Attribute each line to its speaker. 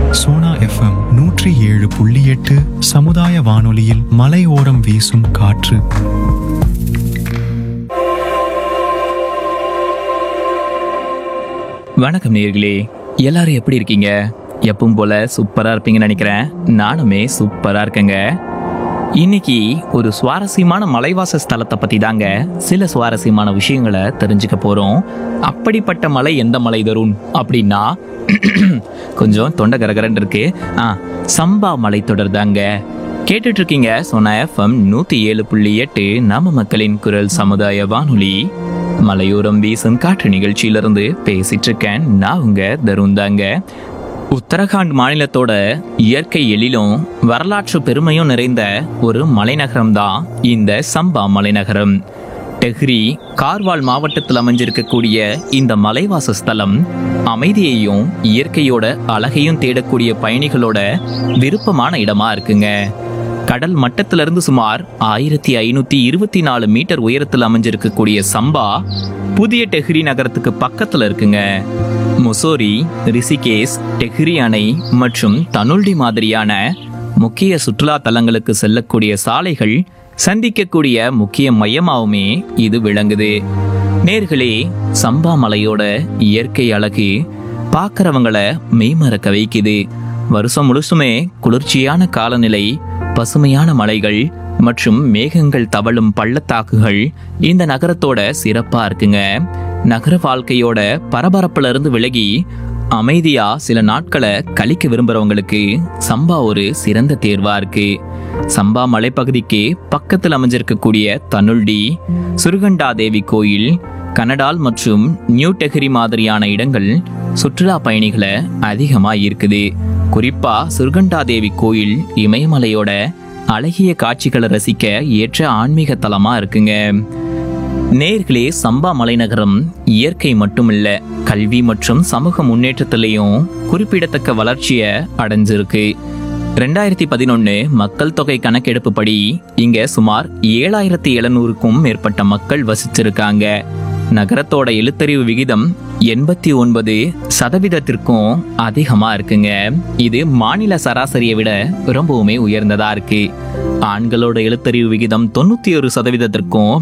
Speaker 1: Sona FM நூற்றி ஏழு புள்ளி எட்டு சமுதாய வானொலியில் மலையோரம் வீசும் காற்று
Speaker 2: வணக்கம் நேர்களே எல்லாரும் எப்படி இருக்கீங்க எப்பவும் போல சூப்பரா இருப்பீங்கன்னு நினைக்கிறேன் நானுமே சூப்பரா இருக்கேங்க இன்னைக்கு ஒரு சுவாரஸ்யமான மலைவாச ஸ்தலத்தை பத்தி தாங்க சில சுவாரஸ்யமான விஷயங்களை தெரிஞ்சுக்க போறோம் அப்படிப்பட்ட மலை எந்த மலை தரும் அப்படின்னா கொஞ்சம் தொண்டை கரகரன்னு இருக்கு ஆ சம்பா மலை தொடர் தாங்க கேட்டுட்டு இருக்கீங்க சொன்ன எஃப்எம் நூத்தி ஏழு புள்ளி எட்டு நம்ம மக்களின் குரல் சமுதாய வானொலி மலையோரம் வீசும் காற்று நிகழ்ச்சியிலிருந்து பேசிட்டு இருக்கேன் நான் உங்க தருண் தாங்க உத்தரகாண்ட் மாநிலத்தோட இயற்கை எழிலும் வரலாற்று பெருமையும் நிறைந்த ஒரு மலைநகரம் தான் இந்த சம்பா மலைநகரம் டெஹ்ரி கார்வால் மாவட்டத்தில் அமைஞ்சிருக்கக்கூடிய இந்த மலைவாச ஸ்தலம் அமைதியையும் இயற்கையோட அழகையும் தேடக்கூடிய பயணிகளோட விருப்பமான இடமா இருக்குங்க கடல் மட்டத்திலிருந்து சுமார் ஆயிரத்தி ஐநூத்தி இருபத்தி நாலு மீட்டர் உயரத்தில் அமைஞ்சிருக்கக்கூடிய சம்பா புதிய டெஹ்ரி நகரத்துக்கு பக்கத்துல இருக்குங்க முசோரி ரிஷிகேஸ் டெஹ்ரி அணை மற்றும் தனுல்டி மாதிரியான முக்கிய சுற்றுலா தலங்களுக்கு செல்லக்கூடிய சாலைகள் சந்திக்கக்கூடிய முக்கிய மையமாவுமே இது விளங்குது நேர்களே சம்பா மலையோட இயற்கை அழகு பார்க்கறவங்கள மெய்மறக்க வைக்குது வருஷம் முழுசுமே குளிர்ச்சியான காலநிலை பசுமையான மலைகள் மற்றும் மேகங்கள் தவழும் பள்ளத்தாக்குகள் இந்த நகரத்தோட சிறப்பா இருக்குங்க நகர வாழ்க்கையோட பரபரப்புல இருந்து விலகி அமைதியா சில நாட்களை கழிக்க விரும்புறவங்களுக்கு சம்பா ஒரு சிறந்த தேர்வா இருக்கு சம்பா மலைப்பகுதிக்கு பக்கத்தில் அமைஞ்சிருக்கக்கூடிய தனுல்டி சுருகண்டா தேவி கோயில் கனடால் மற்றும் நியூ டெஹரி மாதிரியான இடங்கள் சுற்றுலா பயணிகளை அதிகமா ஈர்க்குது குறிப்பா சுருகண்டா தேவி கோயில் இமயமலையோட அழகிய காட்சிகளை ரசிக்க ஏற்ற ஆன்மீக தலமா இருக்குங்க நேர்களே சம்பா மலைநகரம் இயற்கை மட்டுமில்ல கல்வி மற்றும் சமூக முன்னேற்றத்திலையும் குறிப்பிடத்தக்க வளர்ச்சியை அடைஞ்சிருக்கு ரெண்டாயிரத்தி பதினொன்னு மக்கள் தொகை கணக்கெடுப்புப்படி இங்க சுமார் ஏழாயிரத்தி எழுநூறுக்கும் மேற்பட்ட மக்கள் வசிச்சிருக்காங்க நகரத்தோட எழுத்தறிவு விகிதம் எண்பத்தி ஒன்பது சதவீதத்திற்கும் அதிகமா இருக்குங்க இது மாநில சராசரியை விட ரொம்பவுமே உயர்ந்ததா இருக்கு ஆண்களோட எழுத்தறிவு விகிதம் தொண்ணூத்தி ஒரு சதவீதத்திற்கும்